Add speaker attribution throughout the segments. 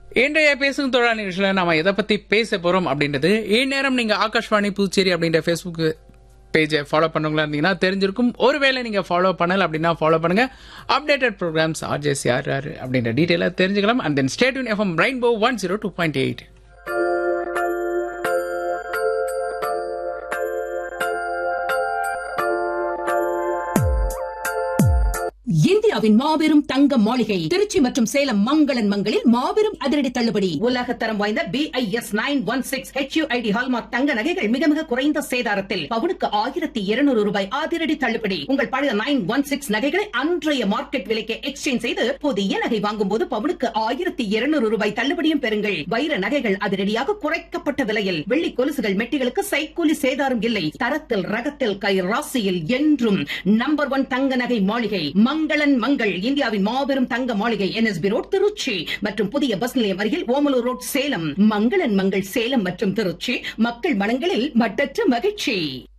Speaker 1: இன்றைய பேசும் தோழா நிகழ்ச்சியில் நாம எதை பத்தி பேச போறோம் அப்படின்றது இந்நேரம் நீங்க ஆகாஷ்வாணி புதுச்சேரி அப்படின்ற ஃபேஸ்புக் பேஜை ஃபாலோ பண்ணவங்களா இருந்தீங்கன்னா தெரிஞ்சிருக்கும் ஒருவேளை நீங்க ஃபாலோ பண்ணல அப்படின்னா ஃபாலோ பண்ணுங்க அப்டேட்டட் ப்ரோக்ராம்ஸ் ஆர்ஜேஸ் யார் யார் அப்படின்ற டீட்டெயிலாக தெரிஞ்சுக்கலாம் and then state F M rainbow one zero two point eight
Speaker 2: இந்தியாவின் மாபெரும் தங்க மாளிகை திருச்சி மற்றும் சேலம் மங்களன் மங்களில் மாபெரும் அதிரடி தள்ளுபடி உலக தரம் வாய்ந்த B I S nine one six H ID hallmark தங்க நகைகள் மிக மிக குறைந்த சேதாரத்தில் பவுனுக்கு ஆயிரத்தி இருநூறு ரூபாய் அதிரடி தள்ளுபடி உங்கள் பழைய நைன் ஒன் சிக்ஸ் நகைகளை அன்றைய மார்க்கெட் விலைக்கு எக்ஸ்சேஞ்ச் செய்து புதிய நகை வாங்கும் போது பவுனுக்கு ஆயிரத்தி இருநூறு ரூபாய் தள்ளுபடியும் பெறுங்கள் வைர நகைகள் அதிரடியாக குறைக்கப்பட்ட விலையில் வெள்ளி கொலுசுகள் மெட்டிகளுக்கு சைக்கூலி சேதாரம் இல்லை தரத்தில் ரகத்தில் கை ராசியில் என்றும் நம்பர் ஒன் தங்க நகை மாளிகை மங்களன் மங்கள் இந்தியாவின் மாபெரும் தங்க மாளிகை என்எஸ்பி ரோட் திருச்சி மற்றும் புதிய பஸ் நிலையம் அருகில் ஓமலூர் ரோட் சேலம் மங்களன் மங்கள் சேலம் மற்றும் திருச்சி மக்கள் மனங்களில் மட்டற்ற மகிழ்ச்சி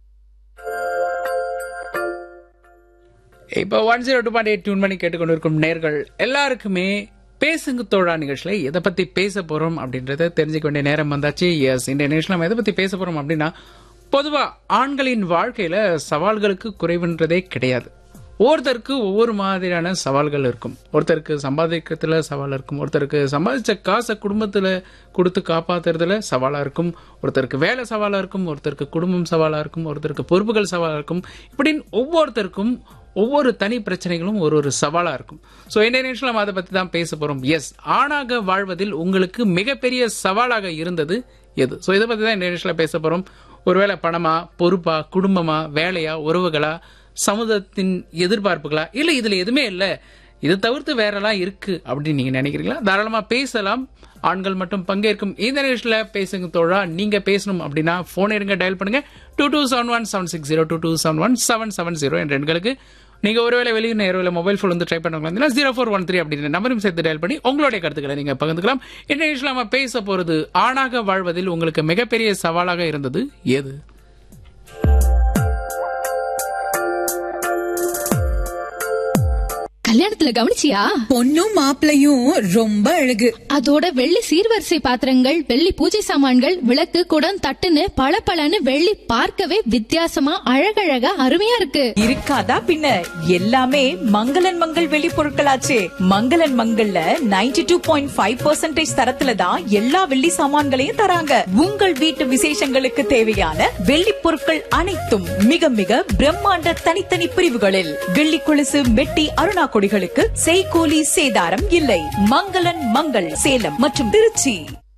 Speaker 1: இப்போ one zero two point eight tune பண்ணி கேட்டுக்கொண்டிருக்கும் நேர்கள் எல்லாருக்குமே பேசுங்க தோழா நிகழ்ச்சியில் எதை பத்தி பேச போறோம் அப்படின்றத தெரிஞ்சுக்க வேண்டிய நேரம் வந்தாச்சு எஸ் இந்த நிகழ்ச்சியில் நம்ம எதை பத்தி பேச போறோம் அப்படின்னா பொதுவா ஆண்களின் வாழ்க்கையில சவால்களுக்கு குறைவுன்றதே கிடையாது ஒவ்வொருத்தருக்கு ஒவ்வொரு மாதிரியான சவால்கள் இருக்கும் ஒருத்தருக்கு சம்பாதிக்கிறதுல சவால் இருக்கும் ஒருத்தருக்கு சம்பாதிச்ச காசை குடும்பத்துல கொடுத்து காப்பாத்துறதுல சவாலா இருக்கும் ஒருத்தருக்கு வேலை சவாலா இருக்கும் ஒருத்தருக்கு குடும்பம் சவாலா இருக்கும் ஒருத்தருக்கு பொறுப்புகள் சவாலா இருக்கும் இப்படின்னு ஒவ்வொருத்தருக்கும் ஒவ்வொரு தனி பிரச்சனைகளும் ஒரு ஒரு சவாலா இருக்கும் ஸோ இந்த நிமிஷம் நம்ம அதை பத்தி தான் பேச போறோம் எஸ் ஆணாக வாழ்வதில் உங்களுக்கு மிகப்பெரிய சவாலாக இருந்தது எது ஸோ இதை பத்தி தான் இந்த நிமிஷத்தில் பேச போறோம் ஒருவேளை பணமா பொறுப்பா குடும்பமா வேலையா உறவுகளா சமுதாயத்தின் எதிர்பார்ப்புகளா இல்ல இதுல எதுவுமே இல்ல இது தவிர்த்து வேறெல்லாம் இருக்கு அப்படின்னு நீங்க நினைக்கிறீங்களா தாராளமா பேசலாம் ஆண்கள் மட்டும் பங்கேற்கும் இந்த நிகழ்ச்சியில பேசுங்க தோழா நீங்க பேசணும் அப்படின்னா போன் எடுங்க டயல் பண்ணுங்க two two seven one seven six zero two two seven one seven seven zero என்ற எண்களுக்கு நீங்க ஒருவேளை வெளியே நேரவில் மொபைல் ஃபோன் வந்து ட்ரை பண்ணுவாங்க ஜீரோ ஃபோர் ஒன் த்ரீ அப்படின்ற நம்பரும் சேர்த்து டயல் பண்ணி உங்களுடைய கருத்துக்களை நீங்க பகிர்ந்துக்கலாம் இந்த நிகழ்ச்சியில் நம்ம பேச போறது ஆணாக வாழ்வதில் உங்களுக்கு மிகப்பெரிய சவாலாக இருந்தது எது
Speaker 3: கல்யாணத்துல கவனிச்சியா
Speaker 4: பொண்ணும் மாப்பிளையும் ரொம்ப அழகு
Speaker 3: அதோட வெள்ளி சீர்வரிசை பாத்திரங்கள் வெள்ளி பூஜை சாமான்கள் விளக்கு குடம் தட்டுன்னு பளபளன்னு வெள்ளி பார்க்கவே வித்தியாசமா அழகழகா அருமையா இருக்கு
Speaker 4: இருக்காதா பின்ன எல்லாமே மங்களன் மங்கள் வெளி பொருட்களாச்சே மங்களன் மங்கள்ல 92.5% டூ பாயிண்ட் ஃபைவ் பர்சன்டேஜ் தரத்துல தான் எல்லா வெள்ளி சாமான்களையும் தராங்க உங்கள் வீட்டு விசேஷங்களுக்கு தேவையான வெள்ளி பொருட்கள் அனைத்தும் மிக மிக பிரம்மாண்ட தனித்தனி பிரிவுகளில் வெள்ளி கொலுசு மெட்டி அருணா கொடிகளுக்கு செய்கூலி சேதாரம் இல்லை மங்களன் மங்கள் சேலம் மற்றும் Trichy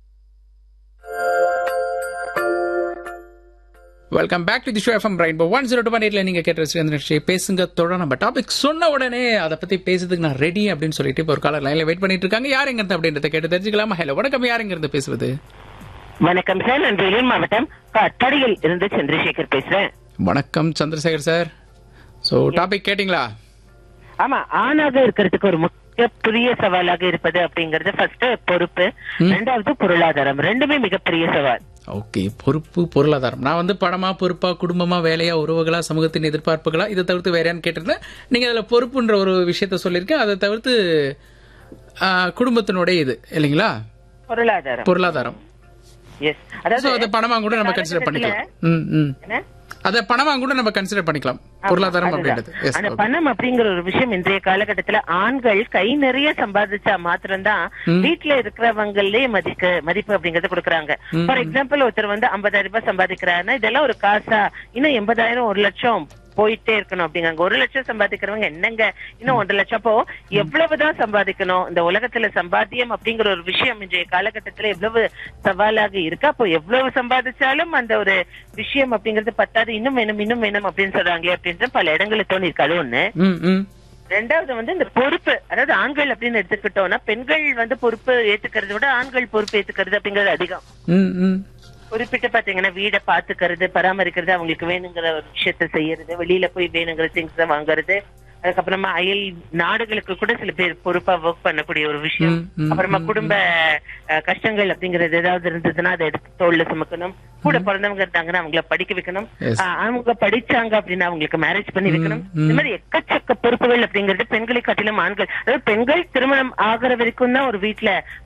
Speaker 1: welcome back to the show F M rainbow one zero two எயிட்ல நீங்க கேட்ட ரசிகர் நிகழ்ச்சி பேசுங்க தொடர் நம்ம டாபிக் சொன்ன உடனே அதை பத்தி பேசுறதுக்கு நான் ரெடி அப்படின்னு சொல்லிட்டு இப்போ ஒரு காலர் லைன்ல வெயிட் பண்ணிட்டு இருக்காங்க யார் எங்க இருந்து அப்படின்றத கேட்டு தெரிஞ்சுக்கலாமா ஹலோ வணக்கம் யார் எங்க இருந்து பேசுவது
Speaker 5: வணக்கம் சார் நான் வேலூர் மாவட்டம் காட்பாடியில் இருந்து சந்திரசேகர் பேசுறேன்
Speaker 1: வணக்கம் சந்திரசேகர் சார் ஸோ டாபிக் கேட்டிங்களா
Speaker 5: ஆமா ஆணாக இருக்கிறதுக்கு ஒரு மிகப்பெரிய சவாலாக இருப்பது அப்படிங்கறது ஃபர்ஸ்ட் பொறுப்பு ரெண்டாவது பொருளாதாரம் ரெண்டுமே மிகப்பெரிய சவால்
Speaker 1: ஓகே பொறுப்பு பொருளாதாரம் நான் வந்து பணமா பொறுப்பா குடும்பமா வேலையா உறவுகளா சமூகத்தின் எதிர்பார்ப்புகளா இதை தவிர்த்து வேற யான்னு கேட்டிருந்தேன் நீங்க அதுல பொறுப்புன்ற ஒரு விஷயத்த சொல்லியிருக்கேன் அதை தவிர்த்து ஆ, குடும்பத்தினுடைய இது இல்லைங்களா
Speaker 5: பொருளாதாரம்
Speaker 1: பொருளாதாரம்
Speaker 5: எஸ்
Speaker 1: ஸோ அதை பணமா கூட நம்ம கன்சிடர் பண்ணிக்கலாம் ம் ம்
Speaker 5: என்ன?
Speaker 1: அதை பணமா கூட நம்ம கன்சிடர் பண்ணிக்கலாம் பொருளாதாரம்
Speaker 5: அதுதான்.
Speaker 1: அப்படின்றது எஸ்
Speaker 5: ஆனா பணம் அப்படிங்கிற ஒரு விஷயம் இன்றைய காலகட்டத்துல ஆண்கள் கை நிறைய சம்பாதிச்சா மாத்திரம்தான் வீட்டுல இருக்கிறவங்களே மதிக்க மதிப்பு அப்படிங்கறத கொடுக்கறாங்க ஃபார் எக்ஸாம்பிள் ஒருத்தர் வந்து 50000 ரூபாய் சம்பாதிக்கிறாருன்னா இதெல்லாம் ஒரு காசா இன்னும் எண்பதாயிரம் ஒரு லட்சம் போயிட்டே இருக்கணும் அப்படிங்காங்க ஒரு லட்சம் சம்பாதிக்கிறவங்க என்னங்க இன்னும் ஒன்றரை லட்சம் அப்போ எவ்வளவுதான் சம்பாதிக்கணும் இந்த உலகத்துல சம்பாத்தியம் அப்படிங்கிற ஒரு விஷயம் இன்றைய காலகட்டத்துல எவ்வளவு சவாலாக இருக்கு அப்போ எவ்வளவு சம்பாதிச்சாலும் அந்த ஒரு விஷயம் அப்படிங்கறது பத்தாது இன்னும் வேணும் இன்னும் வேணும் அப்படின்னு சொல்றாங்களே அப்படின்ற பல இடங்களில் தோணி இருக்கு அது ஒண்ணு
Speaker 1: ம் ம்
Speaker 5: ரெண்டாவது வந்து இந்த பொறுப்பு அதாவது ஆண்கள் அப்படின்னு எடுத்துக்கிட்டோம்னா பெண்கள் வந்து பொறுப்பு ஏத்துக்கிறத விட ஆண்கள் பொறுப்பு ஏத்துக்கிறது அப்படிங்கிறது அதிகம்
Speaker 1: ம் ம்
Speaker 5: குறிப்பிட்டு பாத்தீங்கன்னா வீடை பாத்துக்கிறது பராமரிக்கிறது அவங்களுக்கு வேணுங்கிற ஒரு விஷயத்த செய்யறது வெளியில போய் வேணுங்கிற திங்ஸ் வாங்குறது அதுக்கப்புறமா அயல் நாடுகளுக்கு கூட சில பேர் பொறுப்பா ஒர்க் பண்ணக்கூடிய ஒரு விஷயம்
Speaker 1: ம், ம்,
Speaker 5: அப்புறமா குடும்ப அஹ், கஷ்டங்கள் அப்படிங்கறது ஏதாவது இருந்ததுன்னா அதை எடுத்து தோல்ல சுமக்கணும் கூட பிறந்தவங்க இருந்தாங்கன்னா அவங்கள படிக்க வைக்கணும்
Speaker 1: Yes.
Speaker 5: அஹ், அவங்க படிச்சாங்க அப்படின்னா அவங்களுக்கு மேரேஜ் பண்ணி வைக்கணும் இந்த மாதிரி எக்கச்சக்க பொறுப்புகள் அப்படிங்கிறது பெண்களை காட்டிலும் ஆண்கள் அதாவது பெண்கள் திருமணம் ஆகிற வரைக்கும் தான் ஒரு வீட்டுல